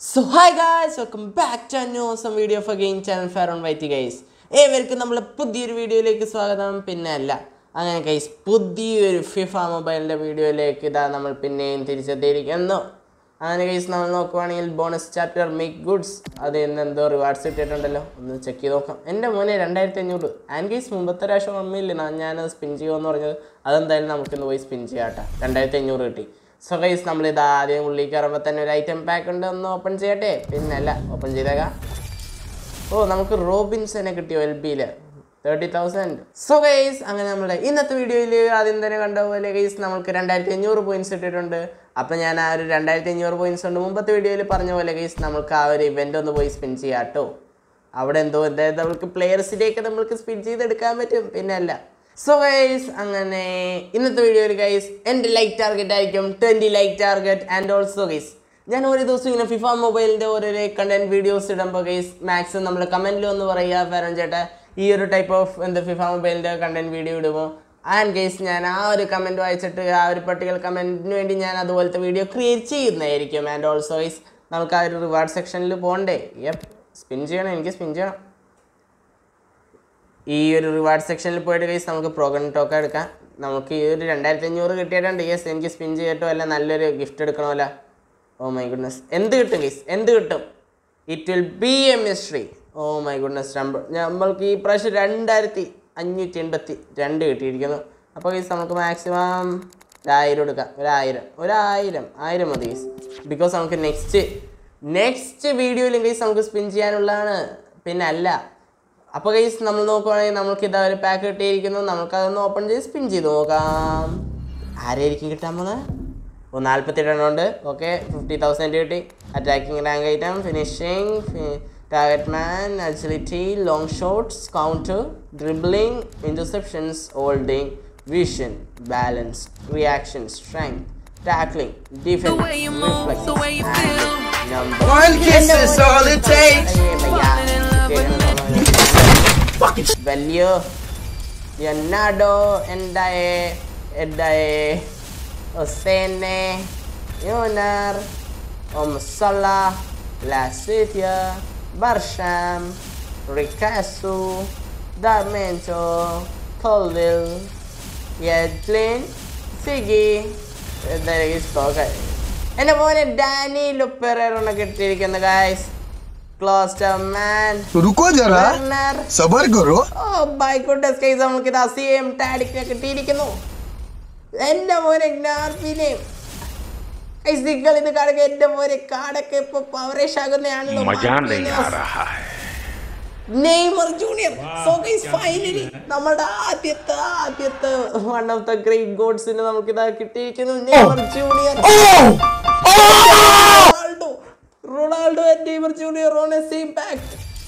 So hi guys welcome back to news video for game channel fair on white guys ഏവർക്കും നമ്മളെ പുതിയൊരു വീഡിയോയിലേക്ക് സ്വാഗതം പിന്നെ അല്ല അങ്ങനെ ഗൈസ് പുതിയൊരു ഫിഫ മൊബൈലിൻ്റെ വീഡിയോയിലേക്ക് ഇതാ നമ്മൾ പിന്നെയും തിരിച്ചെത്തിയിരിക്കുന്നു അങ്ങനെ ഗൈസ് നമ്മൾ നോക്കുവാണെങ്കിൽ ബോണസ് ചാപ്റ്റർ മേക്ക് ഗുഡ്സ് അത് ഇന്ന് എന്തോ റിവാർഡ്സ് ഇട്ടിട്ടുണ്ടല്ലോ ഒന്ന് ചെക്ക് ചെയ്ത് നോക്കാം എൻ്റെ മോനെ രണ്ടായിരത്തി അഞ്ഞൂറ് ആൻഡ് ഗൈസ് മുമ്പത്തെ പ്രാവശ്യം ഓർമ്മയില്ല ഞാനത് സ്പിൻ ചെയ്യുമെന്ന് പറഞ്ഞത് അതെന്തായാലും നമുക്കിന്ന് പോയി സ്പിൻ ചെയ്യാട്ടെ രണ്ടായിരത്തി അഞ്ഞൂറ് കിട്ടി സോ ഗൈസ് നമ്മൾ ഇത് ആദ്യം ഉള്ളിൽ കയറുമ്പോൾ തന്നെ ഒരു ഐറ്റം പാക്ക് ഉണ്ട് ഒന്ന് ഓപ്പൺ ചെയ്യട്ടെ പിന്നെ അല്ല ഓപ്പൺ ചെയ്തേക്കാം ഓ നമുക്ക് റോബിൻസനെ കിട്ടിയോ എൽ ബിയിൽ തേർട്ടി തൗസൻഡ് സോ ഗൈസ് അങ്ങനെ നമ്മുടെ ഇന്നത്തെ വീഡിയോയിൽ ആദ്യം തന്നെ കണ്ട പോലെ ഗൈസ് നമുക്ക് രണ്ടായിരത്തി അഞ്ഞൂറ് പോയിന്റ്സ് ഇട്ടിട്ടുണ്ട് അപ്പം ഞാൻ ആ ഒരു രണ്ടായിരത്തി അഞ്ഞൂറ് പോയിന്റ്സ് ഉണ്ട് മുമ്പത്തെ വീഡിയോയിൽ പറഞ്ഞ പോലെ ഗൈസ് നമുക്ക് ആ ഒരു ഇവൻ്റ് ഒന്ന് പോയി സ്പിൻ ചെയ്യാം കേട്ടോ അവിടെ എന്തോ എന്തായാലും നമുക്ക് പ്ലെയേഴ്സിലേക്ക് നമുക്ക് സ്പിൻ ചെയ്തെടുക്കാൻ പറ്റും പിന്നെ അല്ല സോ ഗൈസ് അങ്ങനെ ഇന്നത്തെ വീഡിയോയിൽ ഗൈസ് എൻ്റെ ലൈക്ക് ടാർഗറ്റ് ആയിരിക്കും twenty like target and also guys ഞാൻ ഒരു ദിവസം ഇങ്ങനെ ഫിഫ മൊബൈലിൻ്റെ ഓരോരോ കണ്ടന്റ് വീഡിയോസ് ഇടുമ്പോൾ ഗൈസ് മാക്സിമം നമ്മൾ കമൻറ്റിൽ ഒന്ന് പറയുക ഫെറൻ ചേട്ടാ ഈ ഒരു ടൈപ്പ് ഓഫ് എന്താ ഫിഫ മൊബൈലിൻ്റെ കണ്ടന്റ് വീഡിയോ ഇടുമോ ആൻഡ് ഗൈസ് ഞാൻ ആ ഒരു കമൻറ്റ് വായിച്ചിട്ട് ആ ഒരു പർട്ടിക്കുലർ കമൻറ്റിന് വേണ്ടി ഞാൻ അതുപോലത്തെ വീഡിയോ ക്രിയേറ്റ് ചെയ്യുന്നതായിരിക്കും ആൻഡ് ഓൾസോ ഗൈസ് നമുക്ക് ആ ഒരു റിവാർഡ് സെക്ഷനിൽ പോകണ്ടേ യെപ്പ് സ്പിൻ ചെയ്യണം എനിക്ക് സ്പിൻ ചെയ്യണം ഈ ഒരു റിവാർഡ് സെക്ഷനിൽ പോയിട്ട് ഗൈസ് നമുക്ക് പ്രോഗ്രാം ടോക്കൺ എടുക്കാം നമുക്ക് ഈ ഒരു രണ്ടായിരത്തി അഞ്ഞൂറ് കിട്ടിയിട്ടുണ്ട് യെസ് എനിക്ക് സ്പിൻ ചെയ്തിട്ടോ അല്ല നല്ലൊരു ഗിഫ്റ്റ് എടുക്കണമല്ല ഓ മൈ ഗുഡ്നസ് എന്ത് കിട്ടും ഗൈസ് എന്ത് കിട്ടും it will be a mystery oh my goodness നമ്മൾക്ക് ഈ പ്രാവശ്യം രണ്ടായിരത്തി അഞ്ഞൂറ്റി എൺപത്തി രണ്ട് കിട്ടിയിരിക്കുന്നു അപ്പോൾ ഗൈസ് നമുക്ക് മാക്സിമം ഒരായിരം എടുക്കാം ഒരായിരം ഒരായിരം ആയിരം മതി ഗൈസ് ബിക്കോസ് നമുക്ക് നെക്സ്റ്റ് നെക്സ്റ്റ് വീഡിയോയിലും ഗൈസ് നമുക്ക് സ്പിൻ ചെയ്യാനുള്ളതാണ് പിന്നെ അല്ല അപ്പോൾ ഗൈസ് നമ്മൾ നോക്കുവാണെങ്കിൽ നമുക്ക് ഇതാ ഒരു പാക്ക് കിട്ടിയിരിക്കുന്നു നമുക്ക് അതൊന്ന് ഓപ്പൺ ചെയ്ത് സ്പിൻ ചെയ്ത് നോക്കാം ആരായിരിക്കും കിട്ടാൻ പോകുന്നത് ഓ നാൽപ്പത്തി എണ്ണം ഓക്കെ ഫിഫ്റ്റി തൗസൻഡ് കിട്ടി attacking rank item finishing target man agility long shots counter dribbling interceptions holding vision balance reaction strength tackling defence way you move, the way you feel. One kiss is all it takes. വലിയ Leonardo Endae Edae Osene Yonar Omsala Lasitia Barsham Ricasso Darmento Colville Yedlin Siggy എന്റെ മോനെ Dani ലുപ്പെറോണ് കിട്ടിയിരിക്കുന്നു guys close മാൻ रुको जरा Werner. सबर करो ഓ by goodness case നമുക്ക് ഇത് അസിയം ടാഡിക്കിനെ കിട്ടിയിരിക്കുന്നു എന്റെ മോനെ ഗ്നാർപ്പിനെയും നിങ്ങൾ ഇത് കാണുക എന്റെ മോനെ കാടൊക്കെ ഇപ്പൊ പവറേഷ് ആകുന്നതാണല്ലോ मजा नहीं आ रहा है Neymar Junior so guys finally നമ്മുടെ ആദ്യത്തെ ആദ്യത്തെ വൺ ഓഫ് ദ ഗ്രേറ്റ് ഗോഡ്സിന് നമുക്ക് ഇതാ കിട്ടിയിരിക്കുന്നു Neymar Junior Ronaldo Ronaldo and Neymar Junior on a same pack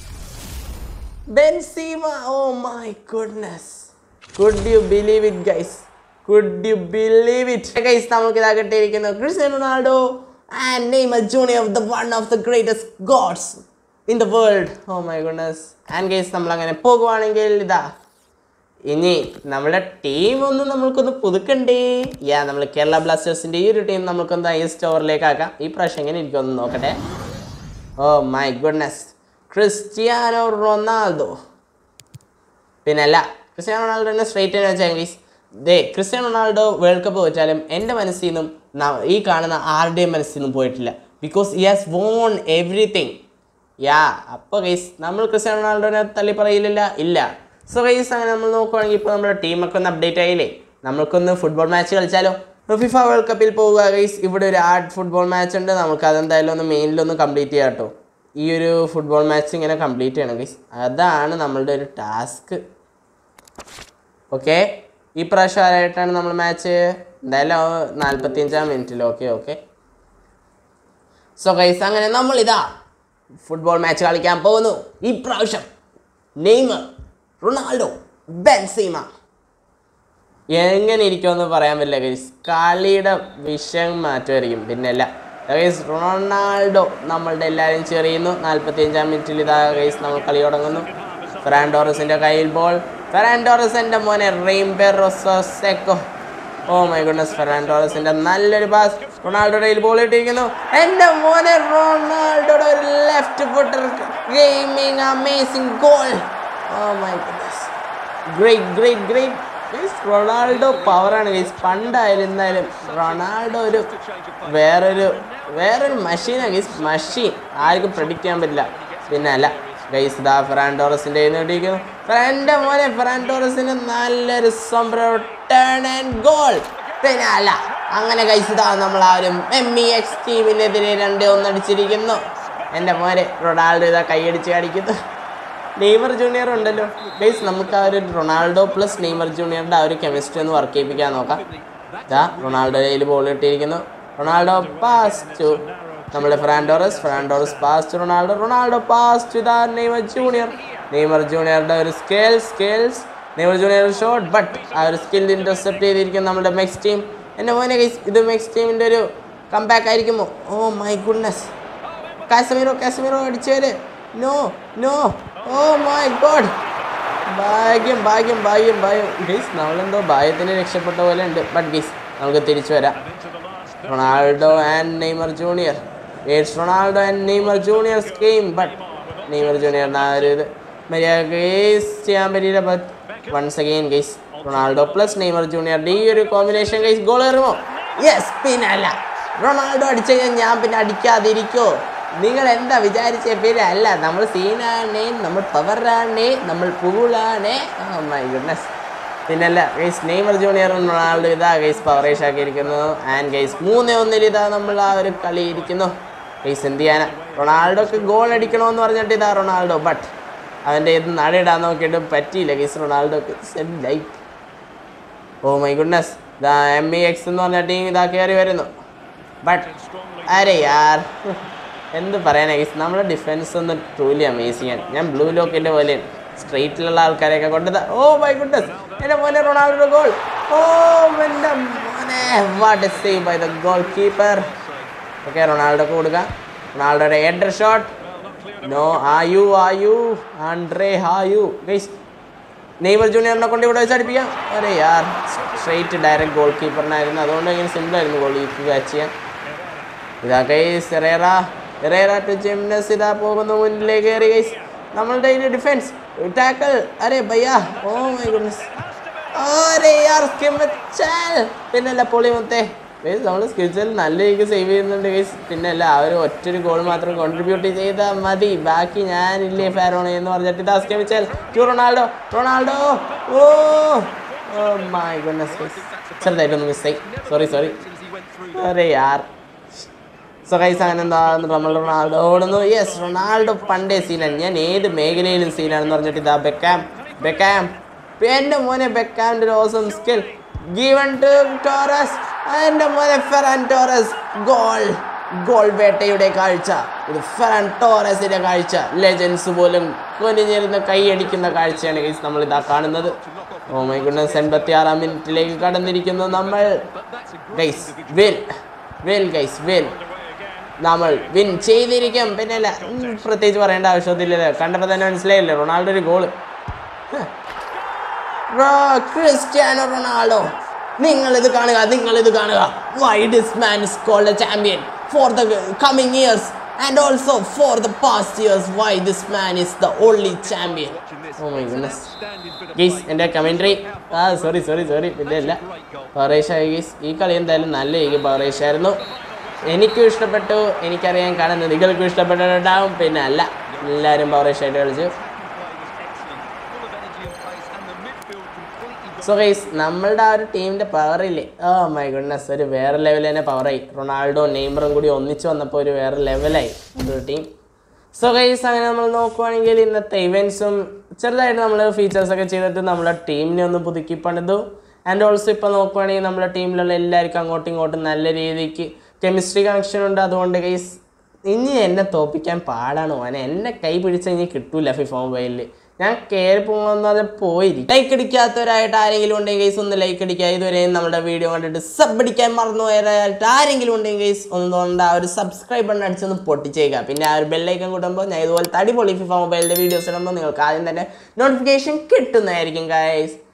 Benzema oh my goodness could you believe it guys could you believe it guys നമുക്ക് ഇതാ കിട്ടിയിരിക്കുന്നു Cristiano Ronaldo and Neymar Junior the one of the greatest gods in the world oh my goodness and guys നമ്മൾ അങ്ങനെ പോകുവാണെങ്കിൽ ഇതാ ഇനി നമ്മുടെ team ഒന്ന് നമ്മൾക്കൊന്ന് പുതുക്കണ്ടേ യാ നമ്മൾ കേരള ബ്ലാസ്റ്റേഴ്സിൻ്റെ ഈ ഒരു ടീം നമുക്കൊന്ന് ഈ സ്റ്റോറിലേക്ക് ആക്കാം ഈ പ്രാവശ്യം എങ്ങനെ ഇരിക്കുമെന്ന് നോക്കട്ടെ oh my goodness Cristiano Ronaldo പിന്നെ അല്ല ക്രിസ്ത്യാനോ റൊണാൾഡോനെ സ്ട്രേറ്റ് തന്നെ വെച്ചാൽ ഇംഗ്ലീഷ് ദേ ക്രിസ്ത്യാനോ റൊണാൾഡോ വേൾഡ് കപ്പ് വെച്ചാലും എൻ്റെ മനസ്സിൽ നിന്നും ന- ഈ കാണുന്ന ആരുടെയും മനസ്സിൽ നിന്നും പോയിട്ടില്ല ബിക്കോസ് ഈ ഹാസ് വോൺ എവറിത്തിങ് യാ അപ്പോൾ ഗൈസ് നമ്മൾ ക്രിസ്ത്യാനോ റൊണാൾഡോനെ തള്ളി പറയില്ല ഇല്ല സോ ഗൈസ് അങ്ങനെ നമ്മൾ നോക്കുവാണെങ്കിൽ ഇപ്പോൾ നമ്മുടെ ടീമൊക്കെ ഒന്ന് അപ്ഡേറ്റ് ആയില്ലേ നമ്മൾക്കൊന്ന് ഫുട്ബോൾ മാച്ച് കളിച്ചാലോ ഫിഫ വേൾഡ് കപ്പിൽ പോവുക ഗൈസ് ഇവിടെ ഒരു ആർട്ട് ഫുട്ബോൾ മാച്ച് ഉണ്ട് നമുക്ക് അതെന്തായാലും ഒന്ന് മെയിനിലൊന്ന് കംപ്ലീറ്റ് ചെയ്യാം കേട്ടോ ഈ ഒരു ഫുട്ബോൾ മാച്ച് ഇങ്ങനെ കംപ്ലീറ്റ് ചെയ്യണം ഗൈസ് അതാണ് നമ്മളുടെ ഒരു ടാസ്ക് ഓക്കെ ഈ പ്രാവശ്യം ആരായിട്ടാണ് നമ്മൾ മാച്ച് എന്തായാലും നാൽപ്പത്തിയഞ്ചാം മിനിറ്റിൽ ഓക്കെ ഓക്കെ സോ ഗൈസ് അങ്ങനെ നമ്മൾ ഇതാ ഫുട്ബോൾ മാച്ച് കളിക്കാൻ പോകുന്നു ഈ പ്രാവശ്യം നെയ്മർ റൊണാൾഡോ ബെൻസീമ എങ്ങനെ ഇരിക്കുമെന്ന് പറയാൻ പറ്റില്ല ഗൈസ് കളിയുടെ വിഷയം മാറ്റമായിരിക്കും പിന്നെ അല്ല ഗൈസ് റൊണാൾഡോ നമ്മളുടെ എല്ലാവരും ചെറിയുന്നു നാൽപ്പത്തിയഞ്ചാം മിനിറ്റിൽ ഇതാ ഗൈസ് നമ്മൾ കളി തുടങ്ങുന്നു ഫെറാൻഡോറസിൻ്റെ കയ്യിൽ ബോൾ ഫെറാൻഡോറസിൻ്റെ മോനെ റെയിംബെറോസെക്കോ ഓ മൈ ഗുഡ്നസ് ഫെറാൻഡോറസിന്റെ നല്ലൊരു പാസ് റൊണാൾഡോയുടെ കയ്യിൽ ബോൾ ഇട്ടിരിക്കുന്നു എന്റെ മോനെ റൊണാൾഡോയുടെ ഒരു left footer gaming amazing goal oh my goodness great great great Ronaldo പവറാണ് ഗൈസ് പണ്ടായിരുന്നാലും റൊണാൾഡോ ഒരു വേറൊരു വേറൊരു മെഷീനാണ് ഗൈസ് മെഷീൻ ആർക്കും പ്രഡിക്റ്റ് ചെയ്യാൻ പറ്റില്ല പിന്നെ അല്ല ഗൈസ് ദാ ഫെറാൻഡോറസിന്റെ ഇരിക്കുന്നു ഫ്രണ്ട് മോനെ ഫെറാൻഡോറസിന് നല്ലൊരു സംഭവം ടേൺ ആൻഡ് ഗോൾ പിന്നെ അല്ല അങ്ങനെ ഗൈസ് ഇതാ നമ്മൾ ആ ഒരു എം ഇ എക്സ് ടീമിനെതിരെ രണ്ട് ഒന്നടിച്ചിരിക്കുന്നു എൻ്റെ മോനെ റൊണാൾഡോ ഇതാ കൈയടിച്ച് കാണിക്കുന്നു നെയ്മർ ജൂനിയർ ഉണ്ടല്ലോ ഗൈസ് നമുക്ക് ആ ഒരു റൊണാൾഡോ പ്ലസ് നെയ്മർ ജൂനിയറിന്റെ ആ ഒരു കെമിസ്ട്രി ഒന്ന് വർക്ക് ചെയ്യിപ്പിക്കാൻ നോക്കാം ഇതാ റൊണാൾഡോ കയ്യിൽ ബോൾ ഇട്ടിരിക്കുന്നു റൊണാൾഡോ പാസ് ടു നമ്മുടെ ഫ്രാൻഡോറസ് ഫ്രാൻഡോറസ് pass to Ronaldo Ronaldo pass to ഇതാ നെയ്മർ ജൂനിയർ നെയ്മർ ജൂനിയറുടെ ഒരു skill skills Neymar Junior shot but ആ ഒരു സ്കിൽ ഇന്റർസെപ്റ്റ് ചെയ്തിരിക്കും നമ്മുടെ മെക്സ് ടീം എൻ്റെ മോനെ ഗൈസ് ഇത് മെക്സ് ടീമിൻ്റെ ഒരു കംബാക്ക് ആയിരിക്കുമോ oh my goodness Casemiro Casemiro അടിച്ചേര് no no oh my god ഭാഗ്യം ഭാഗ്യം ഭാഗ്യം ഭാഗ്യം ഗീസ് നമ്മളെന്തോ ഭാഗ്യത്തിന് രക്ഷപ്പെട്ട പോലെ ഉണ്ട് ബട്ട് ഗീസ് നമുക്ക് തിരിച്ചു വരാം Ronaldo and Neymar Junior it's Ronaldo and Neymar Junior scheme but Neymar ജൂനിയറിന് ആ ഒരു ഇത് മര്യാദ ഗേസ് ചെയ്യാൻ പറ്റിയില്ല but once again guys Ronaldo plus Neymar ജൂനിയറിൻ്റെ ഈ ഒരു കോമ്പിനേഷൻ ഗേസ് ഗോൾ കയറുമോ യെസ് പിന്നെ അല്ല റൊണാൾഡോ അടിച്ചു കഴിഞ്ഞാൽ ഞാൻ പിന്നെ അടിക്കാതിരിക്കോ നിങ്ങൾ എന്താ വിചാരിച്ച പേര് അല്ല നമ്മൾ സീനാണേ നമ്മൾ പവറാണേ നമ്മൾ പൂളാണേ ഓ മൈ ഗുഡ്നസ് പിന്നല്ല ഗൈസ് നെയ്മർ ജൂനിയറും റൊണാൾഡോ ഇതാ ഗൈസ് പവറേഷ് ആക്കിയിരിക്കുന്നു ആൻഡ് ഗൈസ് മൂന്ന് ഒന്നിൽ ഇതാ നമ്മൾ ആ ഒരു കളി ഇരിക്കുന്നു ഗൈസ് എന്ത് ചെയ്യാനാ റൊണാൾഡോക്ക് ഗോൾ അടിക്കണമെന്ന് പറഞ്ഞിട്ട് ഇതാ റൊണാൾഡോ ബട്ട് അവൻ്റെ ഇത് നടയിടാൻ നോക്കിയിട്ട് പറ്റിയില്ല ഗൈസ് റൊണാൾഡോക്ക് ലൈറ്റ് ഓ മൈ ഗുഡ്നസ് ഇതാ എം ഇ എക്സ് എന്ന് പറഞ്ഞ ടീം ഇതാ കയറി വരുന്നു ബട്ട് അരെ യാർ എന്ത് പറയാനാ ഗൈസ് നമ്മുടെ ഡിഫൻസ് ഒന്ന് ട്രൂലി അമേസിങ് ആണ് ഞാൻ ബ്ലൂ ലോക്കിൻ്റെ പോലെ സ്ട്രെയിറ്റിലുള്ള ആൾക്കാരെയൊക്കെ കൊണ്ട് ഓ മൈ ഗുഡ്നസ് എൻ്റെ മോനെ റൊണാൾഡോ ഗോൾ ഓ എൻ്റെ മോനെ what save by the goalkeeper okay റൊണാൾഡോക്ക് കൊടുക്കാം റൊണാൾഡോയുടെ ഹെഡർ ഷോട്ട് നോ ആ യു ആ യു ആൻഡ്രേ ഹാ യു ഗൈസ് നെയ്മർ ജൂനിയറിനെ കൊണ്ട് ഇവിടെ വെച്ച് അടിപ്പിക്കാം അരെ യാർ സ്ട്രെയിറ്റ് ഡയറക്റ്റ് ഗോൾ കീപ്പറിനായിരുന്നു അതുകൊണ്ട് ഇങ്ങനെ സിമ്പിളായിരുന്നു ഗോൾ ക്യാച്ച് ചെയ്യാൻ ഇതാ ഗൈസ് എറേറ എറേറ ടു ജിംനസ് ഇതാ പോകുന്നു മുന്നിലേക്ക് കയറി ഗൈസ് നമ്മളുടെ ഇതിന് ഡിഫൻസ് ടാക്കിൾ അരെ ഭയ്യ ഓ മൈ ഗുഡ്നസ് അരെ യാർ സ്കിമ്മച്ചാൽ പിന്നല്ല പൊളി മുത്തേ ഗൈസ് നമ്മൾ സ്കിൽസിൽ നല്ല രീതിക്ക് സേവ് ചെയ്യുന്നുണ്ട് ഗൈസ് പിന്നല്ല ആ ഒരു ഒറ്റൊരു ഗോൾ മാത്രം കോൺട്രിബ്യൂട്ട് ചെയ്താൽ മതി ബാക്കി ഞാനില്ലേ ഫാരോണ എന്ന് പറഞ്ഞിട്ട് ഇതാ സ്കിമിച്ചാൽ to Ronaldo Ronaldo oh oh my goodness guys ചെറുതായിട്ടൊന്ന് മിസ്സായി സോറി സോറി അരെ യാർ സോ ഗൈസ് അങ്ങനെ എന്താ നമ്മൾ റൊണാൾഡോ ഓടുന്നു യെസ് റൊണാൾഡോ പണ്ടേ സീനാണ് ഞാൻ ഏത് മേഖലയിലും സീനാണെന്ന് പറഞ്ഞിട്ട് ഇതാ ബെക്കാം ബെക്കാം എൻ്റെ മോനെ ബെക്കാമിൻ്റെ ഒരു awesome skill given to Torres എൻ്റെ മോനെ ഫെറാൻ ടോറസ് ഗോൾ ഗോൾ വേട്ടയുടെ കാഴ്ച ഇത് ഫെറാൻ ടോറസിൻ്റെ കാഴ്ച ലെജൻസ് പോലും കൊനിഞ്ഞിരുന്ന് കൈയടിക്കുന്ന കാഴ്ചയാണ് ഗൈസ് നമ്മൾ ഇതാ കാണുന്നത് ഓ മൈ ഗുഡ്നസ് എൺപത്തി ആറാം മിനിറ്റിലേക്ക് കടന്നിരിക്കുന്നു നമ്മൾ guys will will guys will നമ്മൾ വിൻ ചെയ്തിരിക്കും പിന്നെ അല്ല ഉം, പ്രത്യേകിച്ച് പറയേണ്ട ആവശ്യമില്ലല്ലോ കണ്ടപ്പോൾ തന്നെ മനസ്സിലായില്ലേ റൊണാൾഡോ ഒരു ഗോള് ക്രിസ്ത്യാനോ റൊണാൾഡോ നിങ്ങൾ ഇത് കാണുക നിങ്ങൾ ഇത് കാണുക why this man is called a champion for the coming years and also for the past years why this man is the only champion oh my goodness guys എൻ്റെ commentary ആ sorry sorry sorry പിന്നെ അല്ല പവറേഷായി ഗീസ് ഈ കളി എന്തായാലും നല്ല രീതി പവറേഷായിരുന്നു എനിക്കും ഇഷ്ടപ്പെട്ടു എനിക്കറിയാൻ കാണുന്നത് നിങ്ങൾക്കും ഇഷ്ടപ്പെട്ടിട്ടുണ്ടാവും പിന്നെ അല്ല എല്ലാവരും പവറേഷായിട്ട് കളിച്ചു സോ ഗൈസ് നമ്മളുടെ ആ ഒരു ടീമിൻ്റെ പവറില്ലേ ഓ മൈ ഗുഡ്നസ് ഒരു വേറെ ലെവൽ തന്നെ പവറായി റൊണാൾഡോ നെയ്മറും കൂടി ഒന്നിച്ച് വന്നപ്പോൾ ഒരു വേറെ ലെവലായി ഒരു ടീം സോ ഗൈസ് അങ്ങനെ നമ്മൾ നോക്കുവാണെങ്കിൽ ഇന്നത്തെ ഇവൻസും ചെറുതായിട്ട് നമ്മൾ ഫീച്ചേഴ്സൊക്കെ ചെയ്തിട്ട് നമ്മളെ ടീമിനെ ഒന്ന് പുതുക്കി പണിതു ആൻഡ് ഓൾസോ ഇപ്പോൾ നോക്കുവാണെങ്കിൽ നമ്മുടെ ടീമിലുള്ള എല്ലാവർക്കും അങ്ങോട്ടും ഇങ്ങോട്ടും നല്ല രീതിക്ക് കെമിസ്ട്രി കണക്ഷൻ ഉണ്ട് അതുകൊണ്ട് ഗൈസ് ഇനി എന്നെ തോപ്പിക്കാൻ പാടാണ് മോനെ എന്നെ കൈ പിടിച്ച ഇനി കിട്ടൂല ഫിഫ മൊബൈലിൽ ഞാൻ കയറി പോകുന്നത് പോയി ലൈക്ക് അടിക്കാത്തവരായിട്ട് ആരെങ്കിലും ഉണ്ടെങ്കിൽ ഗൈസ് ഒന്ന് ലൈക്ക് അടിക്കുക ഇതുവരെയും നമ്മുടെ വീഡിയോ കണ്ടിട്ട് സബ് അടിക്കാൻ മറന്നു പോയവരായിട്ട് ആരെങ്കിലും ഉണ്ടെങ്കിൽ ഗൈസ് ഒന്ന് തോന്നണ്ട ആ ഒരു സബ്സ്ക്രൈബ് ബട്ടൺ അടിച്ചൊന്ന് പൊട്ടിച്ചേക്കുക പിന്നെ ആ ഒരു ബെല്ലൈക്കൻ കൂട്ടുമ്പോൾ ഞാൻ ഇതുപോലെ തടിപൊളി ഫിഫ മൊബൈലിൻ്റെ വീഡിയോസ് ഇടുമ്പോൾ നിങ്ങൾക്ക് ആദ്യം തന്നെ നോട്ടിഫിക്കേഷൻ കിട്ടുന്നതായിരിക്കും ഗൈസ്